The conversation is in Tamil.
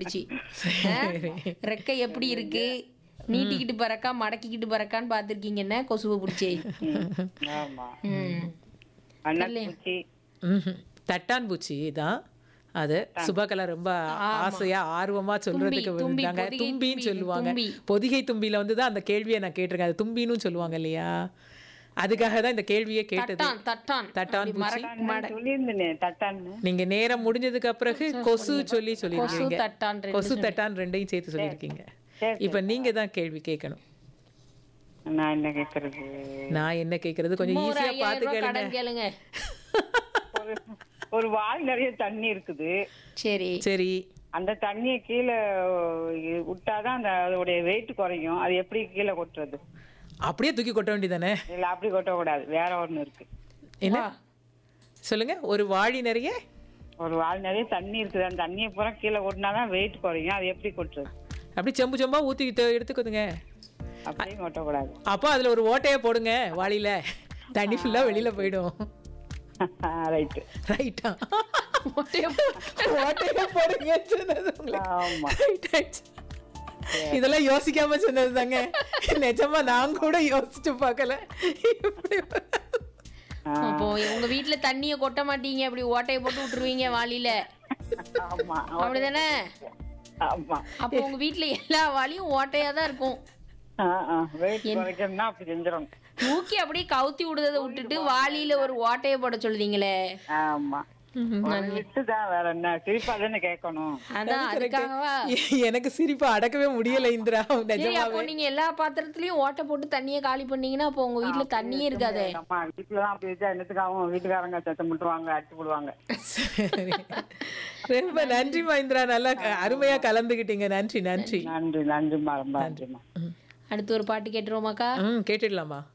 பிடிச்சி ரெக்கை எப்படி இருக்கு நீட்டிக்கிட்டு பறக்கா மடக்கிக்கிட்டு பறக்கான்னு பார்த்துருக்கீங்க என்ன கொசுவை பிடிச்சி ஆமா ம் அன்னப்பூச்சி ம்ஹும். தட்டான் பூச்சி தான் அது சுபகலா ரொம்ப ஆசையா ஆர்வமா சொல்றதுக்கு தும்பி, வந்தாங்க பொதிகை தும்பின்னு தும்பி, சொல்லுவாங்க தும்பி. பொதிகை தும்பியில வந்து தான் அந்த கேள்வியை நான் கேட்டிருக்கேன் அது தும்பின்னு சொல்லுவாங்க இல்லையா அதுக்காக தான் இந்த கேள்வியே கேட்டது தட்டான் தட்டான் தட்டான் அப்படி பூச்சி மடக்- சொல்லியிருந்தேனே தட்டான்னு நீங்க நேரம் முடிஞ்சதுக்கு பிறகு கொசு சொல்லி கொசு சொல்லிருக்கீங்க தட்டான் ரெண்டு கொசு தட்டான் ரெண்டையும் சேர்த்து சொல்லியிருக்கீங்க சரி, இப்ப நீங்க தான் கேள்வி கேட்கணும் நான் என்ன கேக்குறது நான் என்ன கேக்குறது கொஞ்சம் ஒரு ஈஸியா ஐயாயிரம் பாத்து ரூபாய் கேளுங்க கடன் கேளுங்க ஒரு ஒரு வாய் நிறைய தண்ணி இருக்குது சரி சரி அந்த தண்ணியை கீழே விட்டாதான் அந்த அதோடைய வெயிட் குறையும் அது எப்படி கீழே கொட்டுறது அப்படியே தூக்கி கொட்ட வேண்டியதானே இல்ல அப்படி கொட்டக்கூடாது வேற ஒண்ணு இருக்கு என்ன சொல்லுங்க ஒரு வாழி நிறைய ஒரு வாய் நிறைய தண்ணி இருக்குது அந்த தண்ணியை பூரா கீழே கொட்டினாதான் வெயிட் குறையும் அது எப்படி கொட்டுறது அப்படி செம்பு செம்பா ஊத்தி எடுத்து- எடுத்துக்கோதுங்க அப்படியும் கொட்டக்கூடாது அப்போ அதுல ஒரு ஓட்டையை போடுங்க வாளியில தண்ணி ஃபுல்லா வெளியில போயிடும் ரைட்டு ரைட்டா ஓட்டையை போடுங்க சொன்னது உங்களை. ஆமா Right ஆயிடுச்சு. இதெல்லாம் யோசிக்காம சொன்னது தாங்க நிஜமா நான் கூட யோசிச்சு பார்க்கல இப்படி அப்போ உங்க வீட்ல தண்ணிய கொட்ட மாட்டீங்க அப்படி ஓட்டைய போட்டு விட்டுருவீங்க வாளியில ஆமா அப்படிதானே ஆமா அப்போ உங்க வீட்ல எல்லா வாளியும் ஓட்டையா தான் இருக்கும் வெயிட் குறைக்கணும்னா அப்படி செஞ்சிடணும் தூக்கி அப்படியே கவுத்தி விடுறதை விட்டுட்டு வாளியில ஒரு ஓட்டைய போட சொல்றீங்க ஆமா ஒரு விட்டு தான் வேற என்ன சிரிப்பா தானே கேட்கணும் அதான் அதுக்காகவா எனக்கு சிரிப்பை அடக்கவே முடியல இந்திரா சரி நிஜமா அப்போ நீங்க எல்லா பாத்திரத்துலயும் ஓட்டை போட்டு தண்ணிய காலி பண்ணீங்கன்னா அப்போ உங்க வீட்ல தண்ணியே இருக்காதே நம்ம வீட்டுல தான் அப்படி வச்சா என்னத்துக்காகவும் வீட்டுக்காரங்க சத்தம் முட்டுவாங்க அடிச்சு போடுவாங்க சரி. ரொம்ப நன்றி மஹிந்திரா நல்லா க- அருமையா கலந்துக்கிட்டீங்க நன்றி நன்றி நன்றி நன்றிம்மா ரொம்ப நன்றிம்மா அடுத்து ஒரு பாட்டு கேட்டுருவோமாக்கா ம் கேட்டுடலாமா